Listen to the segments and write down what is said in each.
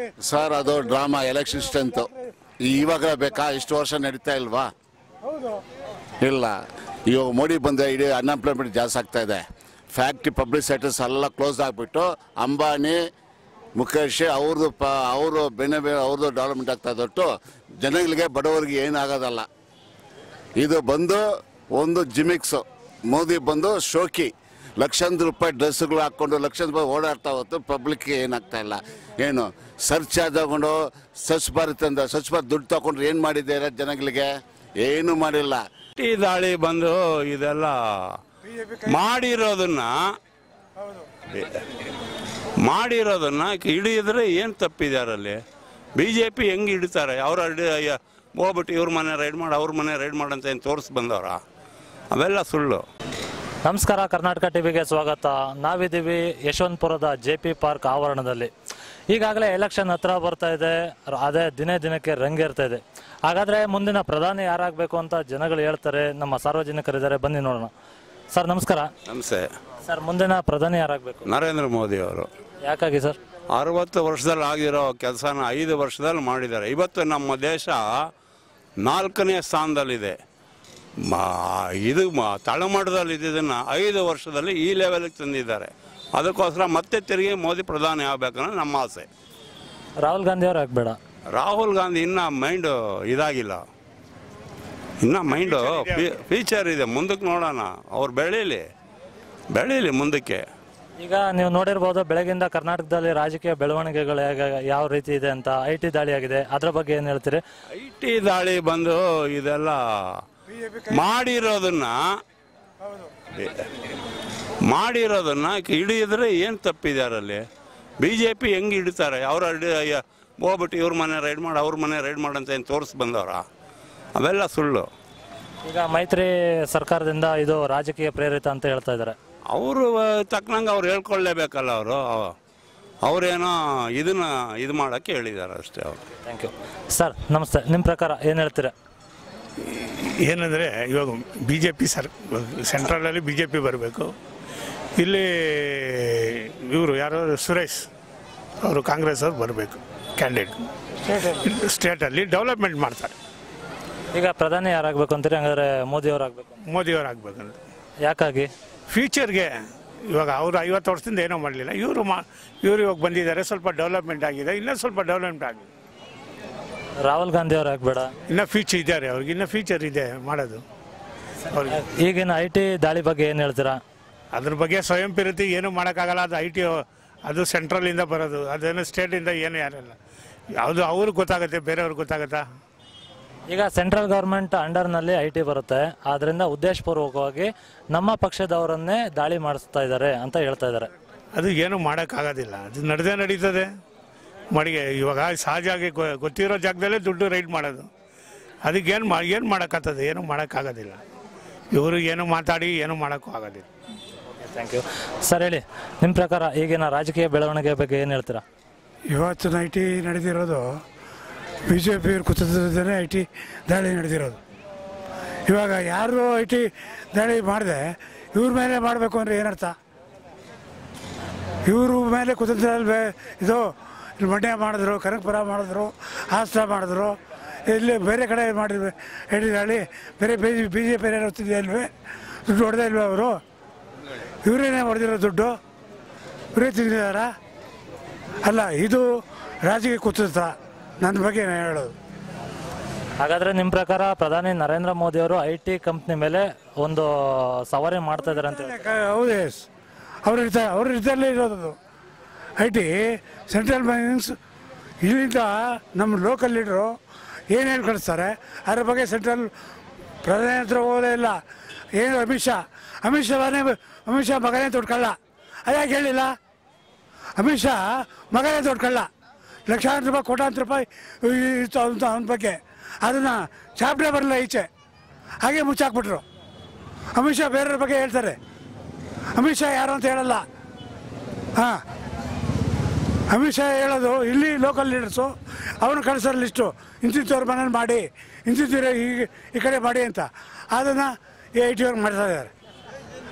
Sir ಅದು drama election strength ಇವಾಗ ಬೇಕಾ ಇಷ್ಟು ವರ್ಷ ನಡೀತಾ ಇಲ್ವಾ ಇಲ್ಲ ಇವಾಗ ಮೋಡಿ ಬಂದ ಇಡೀ ಅನ್ಎಂಪ್ಲಾಯ್ಮೆಂಟ್ ಜಾಸ್ತಿ ಆಗ್ತಾ ಇದೆ ಫ್ಯಾಕ್ಟ್ರಿ ಪಬ್ಲಿಕ್ ಸೆಕ್ಟರ್ಸ್ ಎಲ್ಲ ಕ್ಲೋಸ್ ಆಗಿಬಿಟ್ಟು ಅಂಬಾನಿ ಮುಖೇಶ್ ಅವ್ರದ್ದು ಪ ಅವರು ಬೆನೆ ಬೆ ಅವ್ರದ್ದು ಡೆವಲಪ್ಮೆಂಟ್ ಆಗ್ತಾ ಇದ್ದಟ್ಟು ಜನಗಳಿಗೆ ಬಡವರಿಗೆ ಏನಾಗೋದಲ್ಲ ಇದು ಬಂದು ಒಂದು ಜಿಮಿಕ್ಸ್ ಮೋದಿ ಬಂದು ಶೋಕಿ ಲಕ್ಷಾಂತರ ರೂಪಾಯಿ ಡ್ರೆಸ್ಗಳು ಹಾಕ್ಕೊಂಡು ಲಕ್ಷಾಂತರ ರೂಪಾಯಿ ಓಡಾಡ್ತಾ ಹೊತ್ತು ಪಬ್ಲಿಕ್ಗೆ ಏನಾಗ್ತಾ ಇಲ್ಲ ಏನು ಸರ್ಚ್ ಚಾರ್ಜ್ ತಗೊಂಡು ಸ್ವಚ್ಛ ಭಾರತ್ ಅಂತ ಸ್ವಚ್ಛ ಭಾರತ್ ದುಡ್ಡು ತಗೊಂಡ್ರೆ ಏನು ಮಾಡಿದ್ದಾರೆ ಜನಗಳಿಗೆ ಏನು ಮಾಡಿಲ್ಲ ಈ ದಾಳಿ ಬಂದು ಇದೆಲ್ಲ ಮಾಡಿರೋದನ್ನ ಮಾಡಿರೋದನ್ನ ಹಿಡಿದ್ರೆ ಏನು ತಪ್ಪಿದಾರಲ್ಲಿ ಬಿ ಜೆ ಪಿ ಹೆಂಗೆ ಹಿಡಿತಾರೆ ಅವ್ರ ಅಡಿ- ಹೋಗ್ಬಿಟ್ಟು ಇವ್ರ ಮನೆ ರೈಡ್ ಮಾಡಿ ಅವ್ರ ಮನೆ ರೈಡ್ ಮಾಡಂತ ಏನು ತೋರಿಸಿ ಬಂದವ್ರ ಅವೆಲ್ಲ ಸುಳ್ಳು ನಮಸ್ಕಾರ ಕರ್ನಾಟಕ ಟಿವಿಗೆ ಸ್ವಾಗತ ನಾವಿದ್ದೀವಿ ಯಶವಂತಪುರದ ಜೆ ಪಿ ಪಾರ್ಕ್ ಆವರಣದಲ್ಲಿ ಈಗಾಗಲೇ ಎಲೆಕ್ಷನ್ ಹತ್ರ ಬರ್ತಾ ಇದೆ ರ- ಅದೇ ದಿನೇ ದಿನಕ್ಕೆ ರಂಗೇರ್ತಾ ಇದೆ ಹಾಗಾದ್ರೆ ಮುಂದಿನ ಪ್ರಧಾನಿ ಯಾರಾಗಬೇಕು ಅಂತ ಜನಗಳು ಹೇಳ್ತಾರೆ ನಮ್ಮ ಸಾರ್ವಜನಿಕರಿದ್ದಾರೆ ಬನ್ನಿ ನೋಡೋಣ ಸರ್ ನಮಸ್ಕಾರ ನಮಸ್ತೆ ಸರ್ ಮುಂದಿನ ಪ್ರಧಾನಿ ಯಾರಾಗಬೇಕು ನರೇಂದ್ರ ಮೋದಿ ಅವರು ಯಾಕಾಗಿ ಸರ್ ಅರವತ್ತು ವರ್ಷದಲ್ಲಿ ಆಗಿರೋ ಕೆಲಸನ ಐದು ವರ್ಷದಲ್ಲಿ ಮಾಡಿದ್ದಾರೆ ಇವತ್ತು ನಮ್ಮ ದೇಶ ನಾಲ್ಕನೇ ಸ್ಥಾನದಲ್ಲಿದೆ ಮಾ- ಇದು ಮ- ತಳಮಟ್ಟದಲ್ಲಿ ಇದ್ದಿದ್ದನ್ನು ಐದು ವರ್ಷದಲ್ಲಿ ಈ ಲೆವೆಲ್ಗೆ ತಂದಿದ್ದಾರೆ ಅದಕ್ಕೋಸ್ಕರ ಮತ್ತೆ ತಿರುಗಿ ಮೋದಿ ಪ್ರಧಾನಿ ಆಗಬೇಕನ್ನೋ ನಮ್ಮ ಆಸೆ ರಾಹುಲ್ ಗಾಂಧಿ ಅವ್ರು ಆಗ್ಬೇಡ ರಾಹುಲ್ ಗಾಂಧಿ ಇನ್ನೂ ಮೈಂಡು ಇದಾಗಿಲ್ಲ ಇನ್ನು ಮೈಂಡು ಫ್ಯೂಚರ್ ಇದೆ ಮುಂದಕ್ಕೆ ನೋಡೋಣ ಅವ್ರು ಬೆಳೀಲಿ ಬೆಳೀಲಿ ಮುಂದಕ್ಕೆ ಈಗ ನೀವು ನೋಡಿರ್ಬೋದು ಬೆಳಗಿಂದ ಕರ್ನಾಟಕದಲ್ಲಿ ರಾಜಕೀಯ ಬೆಳವಣಿಗೆಗಳು ಹೇಗೆ- ಯಾವ ರೀತಿ ಇದೆ ಅಂತ ಐ ಟಿ ದಾಳಿ ಆಗಿದೆ ಅದ್ರ ಬಗ್ಗೆ ಏನು ಹೇಳ್ತೀರಿ ಐ ಟಿ ದಾಳಿ ಬಂದು ಇದೆಲ್ಲ ಮಾಡಿರೋದನ್ನ ಮಾಡಿರೋದನ್ನ ಹಿಡಿದ್ರೆ ಏನು ತಪ್ಪಿದಾರಲ್ಲಿ ಬಿ ಜೆ ಪಿ ಹೆಂಗೆ ಹಿಡಿತಾರೆ ಅವ್ರ ಅಡಿ- ಹೋಗ್ಬಿಟ್ಟು ಇವ್ರ ಮನೆ ರೈಡ್ ಮಾಡಿ ಅವ್ರ ಮನೆ ರೈಡ್ ಮಾಡಂತ ಏನು ತೋರಿಸಿ ಬಂದವ್ರ ಅವೆಲ್ಲ ಸುಳ್ಳು ಈಗ ಮೈತ್ರಿ ಸರ್ಕಾರದಿಂದ ಇದು ರಾಜಕೀಯ ಪ್ರೇರಿತ ಅಂತ ಹೇಳ್ತಾ ಇದ್ದಾರೆ ಅವರು ತಕ್ಕನಂಗೆ ಅವ್ರು ಹೇಳ್ಕೊಳ್ಳೇಬೇಕಲ್ಲ ಅವರು ಅವರೇನೋ ಇದನ್ನ ಇದು ಮಾಡೋಕ್ಕೆ ಹೇಳಿದ್ದಾರೆ ಅಷ್ಟೇ ಅವರು ಥ್ಯಾಂಕ್ ಯು ಸರ್ ನಮಸ್ತೆ ನಿಮ್ಮ ಪ್ರಕಾರ ಏನು ಹೇಳ್ತೀರಾ ಏನಂದರೆ ಇವಾಗ ಬಿ ಜೆ ಪಿ ಸರ್ ಸೆಂಟ್ರಲಲ್ಲಿ ಬಿ ಜೆ ಪಿ ಬರಬೇಕು ಇಲ್ಲಿ ಇವರು ಯಾರು ಸುರೇಶ್ ಅವರು ಕಾಂಗ್ರೆಸ್ ಅವ್ರು ಬರಬೇಕು ಕ್ಯಾಂಡಿಡೇಟ್ ಸ್ಟೇಟಲ್ಲಿ ಡೆವಲಪ್ಮೆಂಟ್ ಮಾಡ್ತಾರೆ ಈಗ ಪ್ರಧಾನಿ ಯಾರಾಗಬೇಕು ಅಂತೀರಿ ಹಂಗಾದ್ರೆ ಮೋದಿ ಅವ್ರು ಆಗಬೇಕು ಮೋದಿಯವ್ರು ಆಗ್ಬೇಕಂತ ಯಾಕಾಗಿ ಫ್ಯೂಚರ್ಗೆ ಇವಾಗ ಅವರು ಐವತ್ತು ವರ್ಷದಿಂದ ಏನೂ ಮಾಡಲಿಲ್ಲ ಇವರು ಮಾ ಇವರು ಇವಾಗ ಬಂದಿದ್ದಾರೆ ಸ್ವಲ್ಪ ಡೆವಲಪ್ಮೆಂಟ್ ಆಗಿದೆ ಇನ್ನೂ ಸ್ವಲ್ಪ ಡೆವಲಪ್ಮೆಂಟ್ ಆಗಿದೆ ರಾಹುಲ್ ಗಾಂಧಿ ಅವ್ರು ಆಗಬೇಡ ಇನ್ನೂ ಫ್ಯೂಚರ್ ಇದ್ದಾರೆ ಅವ್ರಿಗೆ ಇನ್ನೂ ಫ್ಯೂಚರ್ ಇದೆ ಮಾಡೋದು ಅವ್ರಿಗೆ ಈಗಿನ ಐ ಟಿ ದಾಳಿ ಬಗ್ಗೆ ಏನು ಹೇಳ್ತೀರಾ ಅದ್ರ ಬಗ್ಗೆ ಸ್ವಯಂ ಪ್ರೇರಿತ ಏನು ಮಾಡೋಕ್ಕಾಗಲ್ಲ ಅದು ಐ ಟಿ ಅದು ಸೆಂಟ್ರಲಿಂದ ಬರೋದು ಅದೇನು ಸ್ಟೇಟಿಂದ ಏನು ಯಾರಿಲ್ಲ ಯಾವುದು ಅವ್ರಿಗೆ ಗೊತ್ತಾಗುತ್ತೆ ಬೇರೆಯವ್ರಿಗೆ ಗೊತ್ತಾಗುತ್ತಾ ಈಗ ಸೆಂಟ್ರಲ್ ಗೌರ್ಮೆಂಟ್ ಅಂಡರ್ನಲ್ಲಿ ಐ ಟಿ ಬರುತ್ತೆ ಆದ್ರಿಂದ ಉದ್ದೇಶಪೂರ್ವಕವಾಗಿ ನಮ್ಮ ಪಕ್ಷದವರನ್ನೇ ದಾಳಿ ಮಾಡಿಸ್ತಾ ಇದ್ದಾರೆ ಅಂತ ಹೇಳ್ತಾ ಇದ್ದಾರೆ ಅದು ಏನು ಮಾಡೋಕ್ಕಾಗೋದಿಲ್ಲ ಅದು ನಡೆದೇ ನಡೀತದೆ ಮಡಿಗೆ ಇವಾಗ ಸಹಜವಾಗಿ ಗೊ- ಗೊತ್ತಿರೋ ಜಾಗದಲ್ಲೇ ದುಡ್ಡು ರೈಡ್ ಮಾಡೋದು ಅದಕ್ಕೇನು ಮಾ ಏನು ಮಾಡೋಕ್ಕಾಗ್ತದೆ ಏನು ಮಾಡೋಕ್ಕಾಗೋದಿಲ್ಲ ಇವರು ಏನು ಮಾತಾಡಿ ಏನು ಮಾಡೋಕ್ಕೂ ಆಗೋದಿಲ್ಲ ಥ್ಯಾಂಕ್ ಯು ಸರ್ ಹೇಳಿ ನಿಮ್ಮ ಪ್ರಕಾರ ಈಗಿನ ರಾಜಕೀಯ ಬೆಳವಣಿಗೆ ಬಗ್ಗೆ ಏನು ಹೇಳ್ತೀರಾ ಇವತ್ತು ಐ ಟಿ ನಡೆದಿರೋದು ಬಿ ಜೆ ಪಿಯವ್ರ ಕುತಂತ್ರದಿಂದಲೇ ಐ ಟಿ ದಾಳಿ ನಡೆದಿರೋದು ಇವಾಗ ಯಾರು ಐ ಟಿ ದಾಳಿ ಮಾಡಿದೆ ಇವ್ರ ಮೇಲೆ ಮಾಡಬೇಕು ಅಂದರೆ ಏನರ್ಥ ಇವ್ರ ಮೇಲೆ ಕುತಂತ್ರ ಅಲ್ವೇ ಇದು ಇಲ್ಲಿ ಮಂಡ್ಯ ಮಾಡಿದ್ರು ಕನಕಪುರ ಮಾಡಿದ್ರು ಹಾಸನ ಮಾಡಿದ್ರು ಇಲ್ಲಿ ಬೇರೆ ಕಡೆ ಮಾಡಿದ್ವಿ ಐ ಟಿ ದಾಳಿ ಬೇರೆ ಬಿ ಬಿ ಜೆ ಪಿ ಏನಾರು ಹೊತ್ತಿದೆ ಅಲ್ವೇ ದುಡ್ಡು ಹೊಡೆದೇ ಇಲ್ವೇ ಅವರು ಇವರೇನೇ ಹೊಡೆದಿರೋ ದುಡ್ಡು ಇವರೇ ತಿಂದಿದ್ದಾರಾ ಅಲ್ಲ ಇದು ರಾಜಕೀಯ ಕುತಂತ್ರ ನನ್ನ ಬಗ್ಗೆ ನಾನು ಹೇಳೋದು ಹಾಗಾದ್ರೆ ನಿಮ್ಮ ಪ್ರಕಾರ ಪ್ರಧಾನಿ ನರೇಂದ್ರ ಮೋದಿ ಅವರು ಐ ಟಿ ಕಂಪ್ನಿ ಮೇಲೆ ಒಂದು ಸವಾರಿ ಮಾಡ್ತಾ ಇದ್ದಾರೆ ಅಂತ ಹೇಳಿ. ಹೌದು ಎಸ್ ಅವ್ರ ಇರ್ತಾರೆ ಅವ್ರ ಇದ್ದಲ್ಲೇ ಇರೋದು ಐ ಟಿ ಸೆಂಟ್ರಲ್ ಬ್ಯಾಂಕ್ಸ್ ಇಲ್ಲಿಂದ ನಮ್ಮ ಲೋಕಲ್ ಲೀಡ್ರು ಏನು ಹೇಳಿ ಕಳಿಸ್ತಾರೆ ಅದ್ರ ಬಗ್ಗೆ ಸೆಂಟ್ರಲ್ ಪ್ರಧಾನಿ ಹತ್ರ ಹೋಗೋದೇ ಇಲ್ಲ ಏನು ಅಮಿತ್ ಶಾ ಅಮಿತ್ ಶಾ ಮನೆ ಅಮಿತ್ ಶಾ ಮಗನೇ ತೊಟ್ಕೊಳ್ಳ ಅದ್ಯಾಕೆ ಹೇಳಿಲ್ಲ ಅಮಿತ್ ಶಾ ಮಗನೇ ತೊಟ್ಕೊಳ್ಳ ಲಕ್ಷಾಂತರ ರೂಪಾಯಿ ಕೋಟಾಂತರ ರೂಪಾಯಿ ಇತ್ತು ಅಂತ ಅವನ ಬಗ್ಗೆ ಅದನ್ನು ಚಾಪ್ಟೇ ಬರಲ್ಲ ಈಚೆ ಹಾಗೆ ಮುಚ್ಚಾಕ್ಬಿಟ್ರು ಅಮಿತ್ ಶಾ ಬೇರೆಯವ್ರ ಬಗ್ಗೆ ಹೇಳ್ತಾರೆ ಅಮಿತ್ ಶಾ ಯಾರು ಅಂತ ಹೇಳಲ್ಲ ಹಾಂ ಅಮಿತ್ ಶಾ ಹೇಳೋದು ಇಲ್ಲಿ ಲೋಕಲ್ ಲೀಡರ್ಸು ಅವನು ಕಳಿಸೋರು ಲಿಸ್ಟು ಇಂತಿಂಥವ್ರ ಮನೇಲಿ ಮಾಡಿ ಇಂತಿಂತಿರೋ ಈ ಈ ಕಡೆ ಮಾಡಿ ಅಂತ ಅದನ್ನು ಎ ಐ ಟಿ ಅವ್ರಿಗೆ ಮಾಡ್ತಾ ಇದ್ದಾರೆ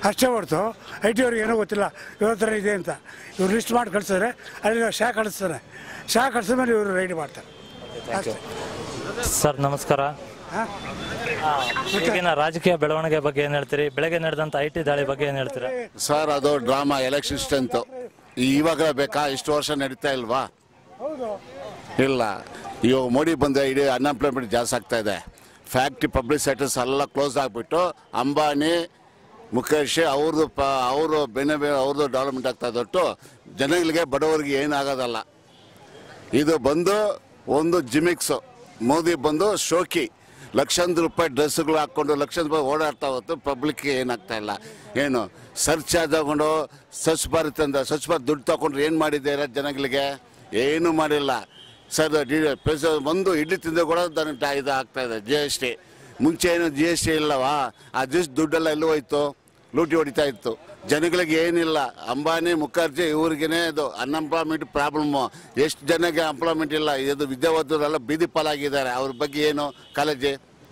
ಅಷ್ಟೇ ಹೊರ್ತು ಐ ಟಿ ಅವ್ರಿಗೆ ಏನೋ ಗೊತ್ತಿಲ್ಲ ಇವ್ರ ಹತ್ರ ಇದೆ ಅಂತ ಇವ್ರು ಲಿಸ್ಟ್ ಮಾಡಿ ಕಳಿಸಿದ್ರೆ ಅಲ್ಲಿ ಶಾ ಕಳಿಸ್ತಾನೆ ಶಾ ಕಳಿಸಿದ ಮೇಲೆ ಇವರು ರೈಡ್ ಮಾಡ್ತಾರೆ ಅಷ್ಟೇ ಸರ್ ನಮಸ್ಕಾರ ಹಾಂ ಆ, ಈಗಿನ ರಾಜಕೀಯ ಬೆಳವಣಿಗೆ ಬಗ್ಗೆ ಏನು ಹೇಳ್ತೀರಿ ಬೆಳಗ್ಗೆ ನಡೆದಂಥ ಐ ಟಿ ದಾಳಿ ಬಗ್ಗೆ ಏನು ಹೇಳ್ತೀರಾ ಸರ್ ಅದು ಡ್ರಾಮಾ ಎಲೆಕ್ಷನ್ ಸ್ಟ್ರೆಂತು ಇವಾಗಲೇ ಬೇಕಾ ಇಷ್ಟು ವರ್ಷ ನಡೀತಾ ಇಲ್ವಾ ಹೌದು ಇಲ್ಲ ಇವಾಗ ಮೋಡಿ ಬಂದ ಇಡೀ ಅನ್ಎಂಪ್ಲಾಯ್ಮೆಂಟ್ ಜಾಸ್ತಿ ಆಗ್ತಾ ಇದೆ ಫ್ಯಾಕ್ಟ್ರಿ ಪಬ್ಲಿಕ್ ಸೆಕ್ಟರ್ಸ್ ಎಲ್ಲ ಕ್ಲೋಸ್ ಆಗಿಬಿಟ್ಟು ಅಂಬಾನಿ ಮುಖೇಶ್ ಅವ್ರದ್ದು ಪ ಅವರು ಬೆನೆ ಬೆ ಅವ್ರದ್ದು ಡೆವಲಪ್ಮೆಂಟ್ ಆಗ್ತಾ ಇದ್ದೊಟ್ಟು ಜನಗಳಿಗೆ ಬಡವರಿಗೆ ಏನಾಗೋದಲ್ಲ ಇದು ಬಂದು ಒಂದು ಜಿಮಿಕ್ಸು ಮೋದಿ ಬಂದು ಶೋಕಿ ಲಕ್ಷಾಂತರ ರೂಪಾಯಿ ಡ್ರೆಸ್ಗಳು ಹಾಕ್ಕೊಂಡು ಲಕ್ಷಾಂತರ ರೂಪಾಯಿ ಓಡಾಡ್ತಾ ಹೊತ್ತು ಪಬ್ಲಿಕ್ಗೆ ಏನಾಗ್ತಾ ಇಲ್ಲ ಏನು ಸರ್ಚ್ ಚಾರ್ಜ್ ತಗೊಂಡು ಸ್ವಚ್ಛ ಭಾರತ್ ಅಂತ ಸ್ವಚ್ಛ ಭಾರತ್ ದುಡ್ಡು ತಗೊಂಡ್ರೆ ಏನು ಮಾಡಿದ್ದೀರಾ ಜನಗಳಿಗೆ ಏನೂ ಮಾಡಿಲ್ಲ ಸರ್ ಡಿ ಪ್ರೆಸ್ ಒಂದು ಇಡ್ಲಿ ತಿಂದು ಕೂಡ ದನ ಇದು ಆಗ್ತಾ ಇದೆ ಜಿ ಎಸ್ ಟಿ ಮುಂಚೆ ಏನು ಜಿ ಎಸ್ ಟಿ ಇಲ್ಲವಾ ಆ ಜಿ ದುಡ್ಡೆಲ್ಲ ಎಲ್ಲೂ ಹೋಯ್ತು ಲೂಟಿ ಹೊಡಿತಾ ಇತ್ತು ಜನಗಳಿಗೆ ಏನಿಲ್ಲ ಅಂಬಾನಿ ಮುಖರ್ಜಿ ಇವ್ರಿಗೇನೆ ಇದು ಅನ್ಎಂಪ್ಲಾಯ್ಮೆಂಟ್ ಪ್ರಾಬ್ಲಮ್ಮು ಎಷ್ಟು ಜನಕ್ಕೆ ಎಂಪ್ಲಾಯ್ಮೆಂಟ್ ಇಲ್ಲ ಇದು ವಿದ್ಯಾವಂತರೆಲ್ಲ ಬೀದಿ ಪಾಲಾಗಿದ್ದಾರೆ ಅವ್ರ ಬಗ್ಗೆ ಏನು ಕಾಲೇಜಿ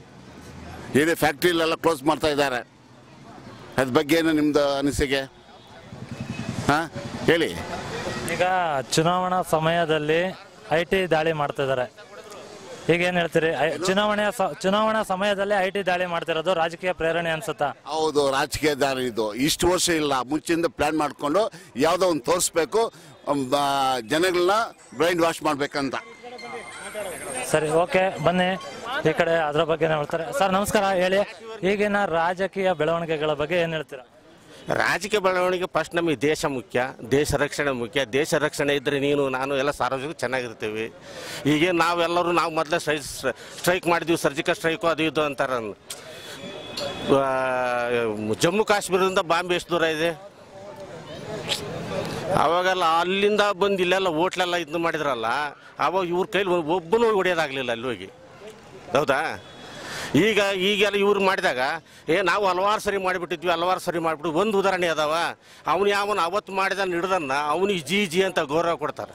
ಇಡೀ ಫ್ಯಾಕ್ಟ್ರಿಲೆಲ್ಲ ಕ್ಲೋಸ್ ಮಾಡ್ತಾ ಇದ್ದಾರೆ ಅದ್ರ ಬಗ್ಗೆ ಏನು ನಿಮ್ಮದು ಅನಿಸಿಕೆ ಹಾಂ ಹೇಳಿ ಈಗ ಚುನಾವಣಾ ಸಮಯದಲ್ಲಿ ಐ ಟಿ ದಾಳಿ ಮಾಡ್ತಾ ಇದ್ದಾರೆ ಈಗ ಏನು ಹೇಳ್ತೀರಿ ಐ- ಚುನಾವಣೆಯ ಸ- ಚುನಾವಣಾ ಸಮಯದಲ್ಲಿ ಐ ಟಿ ದಾಳಿ ಮಾಡ್ತಿರೋದು ರಾಜಕೀಯ ಪ್ರೇರಣೆ ಅನ್ಸುತ್ತಾ ಹೌದು ರಾಜಕೀಯ ದಾರಿ ಇದು ಇಷ್ಟು ವರ್ಷ ಇಲ್ಲ ಮುಂಚೆಯಿಂದ ಪ್ಲ್ಯಾನ್ ಮಾಡಿಕೊಂಡು ಯಾವುದೋ ಒಂದು ತೋರಿಸ್ಬೇಕು ಜನಗಳನ್ನ ಬ್ರೈನ್ ವಾಶ್ ಮಾಡ್ಬೇಕಂತ ಸರಿ ಓಕೆ ಬನ್ನಿ ಈ ಕಡೆ ಅದ್ರ ಬಗ್ಗೆ ಹೇಳ್ತಾರೆ ಸರ್ ನಮಸ್ಕಾರ ಹೇಳಿ ಈಗಿನ ರಾಜಕೀಯ ಬೆಳವಣಿಗೆಗಳ ಬಗ್ಗೆ ಏನು ಹೇಳ್ತೀರಾ ರಾಜಕೀಯ ಬೆಳವಣಿಗೆ ಫಸ್ಟ್ ನಮಗೆ ದೇಶ ಮುಖ್ಯ ದೇಶ ರಕ್ಷಣೆ ಮುಖ್ಯ ದೇಶ ರಕ್ಷಣೆ ಇದ್ದರೆ ನೀನು ನಾನು ಎಲ್ಲ ಸಾರ್ವಜನಿಕ ಚೆನ್ನಾಗಿರ್ತೀವಿ ಈಗ ನಾವೆಲ್ಲರೂ ನಾವು ಮೊದಲೇ ಸ್ಟ್ರೈ ಸ್ಟ್ರೈಕ್ ಮಾಡಿದ್ವಿ ಸರ್ಜಿಕಲ್ ಸ್ಟ್ರೈಕು ಅದು ಇದು ಅಂತಾರೆ ಆ, ಜಮ್ಮು ಕಾಶ್ಮೀರದಿಂದ ಬಾಂಬೆ ಎಷ್ಟು ದೂರ ಇದೆ ಅವಾಗೆಲ್ಲ ಅಲ್ಲಿಂದ ಬಂದು ಇಲ್ಲೆಲ್ಲ ಹೋಟ್ಲೆಲ್ಲ ಇದು ಮಾಡಿದ್ರಲ್ಲ ಅವಾಗ ಇವ್ರ ಕೈಲಿ ಒಬ್ಬನೂ ಹೊಡೆಯೋದಾಗಲಿಲ್ಲ ಅಲ್ಲಿ ಹೋಗಿ ಹೌದಾ ಈಗ ಈಗೆಲ್ಲ ಇವ್ರು ಮಾಡಿದಾಗ ಏ ನಾವು ಹಲವಾರು ಸರಿ ಮಾಡಿಬಿಟ್ಟಿದ್ವಿ ಹಲವಾರು ಸರಿ ಮಾಡಿಬಿಟ್ಟು ಒಂದು ಉದಾಹರಣೆ ಅದಾವ ಅವನು ಯಾವನು ಅವತ್ತು ಮಾಡಿದ ಹಿಡ್ದನ್ನ ಅವನಿಗೆ ಜಿ ಜಿ ಅಂತ ಗೌರವ ಕೊಡ್ತಾರೆ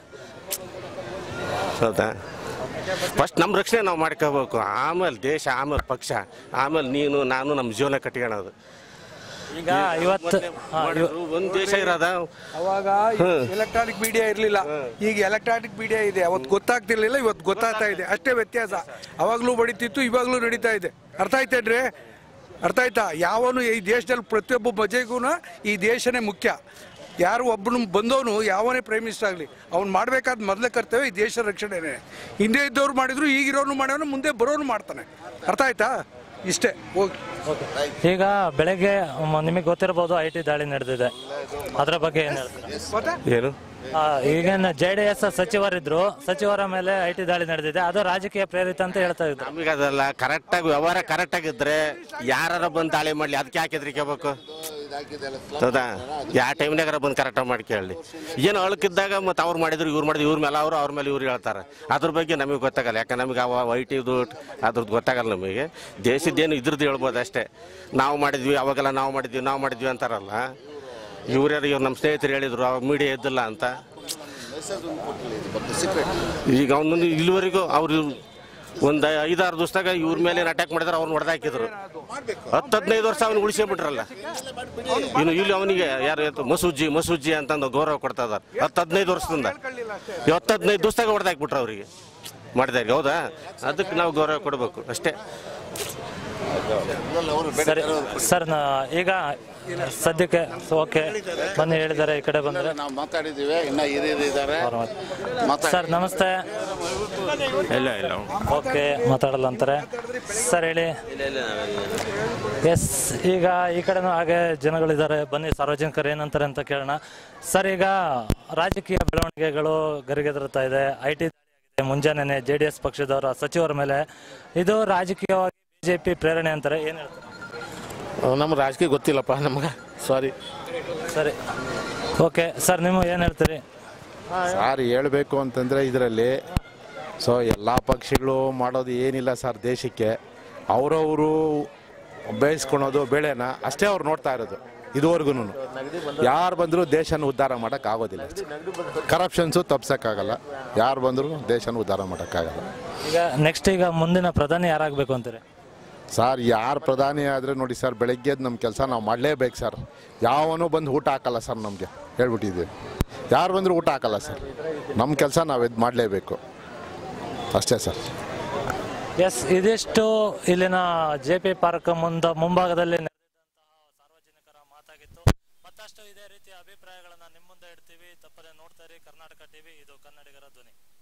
ಹೌದಾ ಫಸ್ಟ್ ನಮ್ಮ ರಕ್ಷಣೆ ನಾವು ಮಾಡ್ಕೋಬೇಕು ಆಮೇಲೆ ದೇಶ ಆಮೇಲೆ ಪಕ್ಷ ಆಮೇಲೆ ನೀನು ನಾನು ನಮ್ಮ ಜೀವನ ಕಟ್ಕೊಳ್ಳೋದು ಈಗ ಇವತ್ತು ಹಾ, ಇವ- ಒಂದು ದೇಶ ಇರೋದ ಅವಾಗ ಎಲೆಕ್ಟ್ರಾನಿಕ್ ಮೀಡಿಯಾ ಇರಲಿಲ್ಲ ಈಗ ಎಲೆಕ್ಟ್ರಾನಿಕ್ ಮೀಡಿಯಾ ಇದೆ ಅವತ್ತು ಗೊತ್ತಾಗ್ತಿರ್ಲಿಲ್ಲ ಇವತ್ತು ಗೊತ್ತಾಗ್ತಾ ಇದೆ ಅಷ್ಟೇ ವ್ಯತ್ಯಾಸ ಅವಾಗಲೂ ಬಡಿತಿತ್ತು ಇವಾಗಲೂ ನಡೀತಾ ಇದೆ ಅರ್ಥ ಆಯ್ತೇನ್ರಿ ಅರ್ಥ ಆಯ್ತಾ ಯಾವನು ಈ ದೇಶದಲ್ಲಿ ಪ್ರತಿಯೊಬ್ಬ ಪ್ರಜೆಗೂ ಈ ದೇಶನೇ ಮುಖ್ಯ ಯಾರು ಒಬ್ಬನು ಬಂದವನು ಯಾವನೇ ಪ್ರೈಮ್ ಮಿನಿಸ್ಟರ್ ಆಗಲಿ ಅವ್ನು ಮಾಡಬೇಕಾದ ಮೊದಲೇ ಕರ್ತವ್ಯ ಈ ದೇಶ ರಕ್ಷಣೆನೇ ಹಿಂದೆ ಇದ್ದವ್ರು ಮಾಡಿದ್ರು ಈಗಿರೋನು ಮಾಡೋನು ಮುಂದೆ ಬರೋನು ಮಾಡ್ತಾನೆ ಅರ್ಥ ಆಯ್ತಾ ಇಷ್ಟೇ ಹೋಗಿ ಈಗ ಬೆಳಗ್ಗೆ ಮ- ನಿಮಗೆ ಗೊತ್ತಿರಬಹುದು ಐ ಟಿ ದಾಳಿ ನಡೆದಿದೆ ಅದ್ರ ಬಗ್ಗೆ ಏನು ಹೇಳ್ತೀರಾ ಮತ್ತೆ ಏನು ಆ, ಈಗೇನು ಜೆ ಡಿ ಎಸ್ ಸಚಿವರಿದ್ರು ಸಚಿವರ ಮೇಲೆ ಐ ಟಿ ದಾಳಿ ನಡೆದಿದೆ ಅದು ರಾಜಕೀಯ ಪ್ರೇರಿತ ಅಂತ ಹೇಳ್ತಾ ಇದ್ರು ನಮಗೆ ಅದೆಲ್ಲ ಕರೆಕ್ಟಾಗಿ ವ್ಯವಹಾರ ಕರೆಕ್ಟಾಗಿದ್ದರೆ ಯಾರು ಬಂದು ತಾಳೆ ಮಾಡಲಿ ಅದಕ್ಕೆ ಯಾಕೆ ಹೆದರಿಕೋಬೇಕು ಹೌದಾ ಯಾವ ಟೈಮ್ನಾಗಾರ ಬಂದು ಕರೆಕ್ಟಾಗಿ ಮಾಡಿ ಕೇಳಲಿ ಏನು ಅಳಕಿದ್ದಾಗ ಮತ್ತು ಅವ್ರು ಮಾಡಿದ್ರು ಇವ್ರು ಮಾಡಿದ್ರು ಇವ್ರ ಮೇಲೆ ಅವರು ಅವ್ರ ಮೇಲೆ ಇವ್ರು ಹೇಳ್ತಾರೆ ಅದ್ರ ಬಗ್ಗೆ ನಮಗೆ ಗೊತ್ತಾಗಲ್ಲ ಯಾಕೆ ನಮಗೆ ಅವ ವೈಟಿದು ಅದ್ರದ್ದು ಗೊತ್ತಾಗಲ್ಲ ನಮಗೆ ದೇಶದ್ದೇನು ಇದ್ರದ್ದು ಹೇಳ್ಬೋದು ಅಷ್ಟೇ ನಾವು ಮಾಡಿದ್ವಿ ಅವಾಗೆಲ್ಲ ನಾವು ಮಾಡಿದ್ವಿ ನಾವು ಮಾಡಿದ್ವಿ ಅಂತಾರಲ್ಲ ಇವ್ರ್ಯಾರು ಇವ್ರು ನಮ್ಮ ಸ್ನೇಹಿತರು ಹೇಳಿದ್ರು ಅವಾಗ ಮೀಡಿಯಾ ಇದ್ದಿಲ್ಲ ಅಂತ ಈಗ ಅವನೊಂದು ಇಲ್ಲಿವರೆಗೂ ಅವ್ರು ಒಂದು ಐದಾರು ದಿವಸದಾಗ ಇವ್ರ ಮೇಲೆ ಅಟ್ಯಾಕ್ ಮಾಡಿದ್ರೆ ಅವ್ರನ್ನ ಹೊಡೆದಾಕಿದ್ರು ಹತ್ತು ಹದಿನೈದು ವರ್ಷ ಅವ್ನು ಉಳಿಸ್ಕೊಂಡ್ಬಿಟ್ರಲ್ಲ ಇನ್ನು ಇಲ್ಲಿ ಅವನಿಗೆ ಯಾರು ಇವತ್ತು ಮಸೂಜಿ ಮಸೂಜಿ ಅಂತಂದು ಗೌರವ ಕೊಡ್ತಾ ಇದಾರೆ ಹತ್ತು ಹದಿನೈದು ವರ್ಷದಿಂದ ಹತ್ತು ಹದಿನೈದು ದಿವಸದಾಗ ಹೊಡೆದಾಕ್ಬಿಟ್ರು ಅವರಿಗೆ ಮಾಡಿದಾರೆ ಹೌದಾ ಅದಕ್ಕೆ ನಾವು ಗೌರವ ಕೊಡಬೇಕು ಅಷ್ಟೇ ಸರಿ ಸರ್ ನಾ- ಈಗ ಸದ್ಯಕ್ಕೆ ಓಕೆ ಬನ್ನಿ ಹೇಳಿದ್ದಾರೆ ಈ ಕಡೆ ಬಂದರೆ ನಾವು ಮಾತಾಡಿದ್ದೀವಿ ಇನ್ನ ಹಿರಿಯರು ಇದ್ದಾರೆ ಮಾತಾಡಿ ಸರ್ ನಮಸ್ತೆ ಇಲ್ಲ ಇಲ್ಲ ಓಕೆ ಮಾತಾಡಲ್ಲ ಅಂತಾರೆ ಸರ್ ಹೇಳಿ ಎಸ್ ಈಗ ಈ ಕಡೆನೂ ಹಾಗೆ ಜನಗಳಿದ್ದಾರೆ ಬನ್ನಿ ಸಾರ್ವಜನಿಕರು ಏನಂತಾರೆ ಅಂತ ಕೇಳೋಣ ಸರ್ ಈಗ ರಾಜಕೀಯ ಬೆಳವಣಿಗೆಗಳು ಗರಿಗೆದರುತ್ತಾ ಇದೆ ಐ ಟಿ ಮುಂಜಾನೆ ಜೆ ಡಿ ಎಸ್ ಪಕ್ಷದವರ ಸಚಿವರ ಮೇಲೆ ಇದು ರಾಜಕೀಯವಾಗಿ ಬಿಜೆಪಿ ಪ್ರೇರಣೆ ಅಂತಾರೆ ಏನು ಹೇಳ್ತಾರೆ ನಮ್ಮ ರಾಜಕೀಯ ಗೊತ್ತಿಲ್ಲಪ್ಪ ನಮ್ಗೆ ಸಾರಿ ಸರಿ ಓಕೆ ಸರ್ ನೀವು ಏನು ಹೇಳ್ತೀರಿ ಸಾರ್ ಹೇಳಬೇಕು ಅಂತಂದರೆ ಇದರಲ್ಲಿ ಸೊ ಎಲ್ಲ ಪಕ್ಷಗಳು ಮಾಡೋದು ಏನಿಲ್ಲ ಸರ್ ದೇಶಕ್ಕೆ ಅವರವರು ಬೇಯಿಸ್ಕೊಳೋದು ಬೆಳೆನ ಅಷ್ಟೇ ಅವ್ರು ನೋಡ್ತಾ ಇರೋದು ಇದುವರೆಗೂ ಯಾರು ಬಂದರೂ ದೇಶನ ಉದ್ಧಾರ ಮಾಡೋಕ್ಕಾಗೋದಿಲ್ಲ ಕರಪ್ಷನ್ಸು ತಪ್ಸೋಕ್ಕಾಗಲ್ಲ ಯಾರು ಬಂದರೂ ದೇಶನ ಉದ್ಧಾರ ಮಾಡೋಕ್ಕಾಗಲ್ಲ ಈಗ ನೆಕ್ಸ್ಟ್ ಈಗ ಮುಂದಿನ ಪ್ರಧಾನಿ ಯಾರಾಗಬೇಕು ಅಂತೀರಿ ಸರ್ ಯಾರು ಪ್ರಧಾನಿ ಆದರೆ ನೋಡಿ ಸರ್ ಬೆಳಗ್ಗೆ ಎದ್ದು ನಮ್ಮ ಕೆಲಸ ನಾವು ಮಾಡಲೇಬೇಕು ಸರ್ ಯಾವನೂ ಬಂದು ಊಟ ಹಾಕಲ್ಲ ಸರ್ ನಮಗೆ ಹೇಳ್ಬಿಟ್ಟಿದ್ದೀವಿ ಯಾರು ಬಂದರೂ ಊಟ ಹಾಕಲ್ಲ ಸರ್ ನಮ್ಮ ಕೆಲಸ ನಾವು ಇದು ಮಾಡಲೇಬೇಕು ಅಷ್ಟೇ ಸರ್ ಎಸ್ ಇದಿಷ್ಟು ಇಲ್ಲಿನ ಜೆ ಪಿ ಪಾರ್ಕ್ ಮುಂದ ಮುಂಭಾಗದಲ್ಲಿ ನೆರೆದಿದ್ದಂತಹ ಸಾರ್ವಜನಿಕರ ಮಾತಾಗಿತ್ತು ಮತ್ತಷ್ಟು ಇದೇ ರೀತಿಯ ಅಭಿಪ್ರಾಯಗಳನ್ನ ನಿಮ್ಮ ಮುಂದೆ ಇಡ್ತೀವಿ ತಪ್ಪದೆ ನೋಡ್ತಾ ಇರಿ ಕರ್ನಾಟಕ ಟಿವಿ ಇದು ಕನ್ನಡಿಗರ ಧ್ವನಿ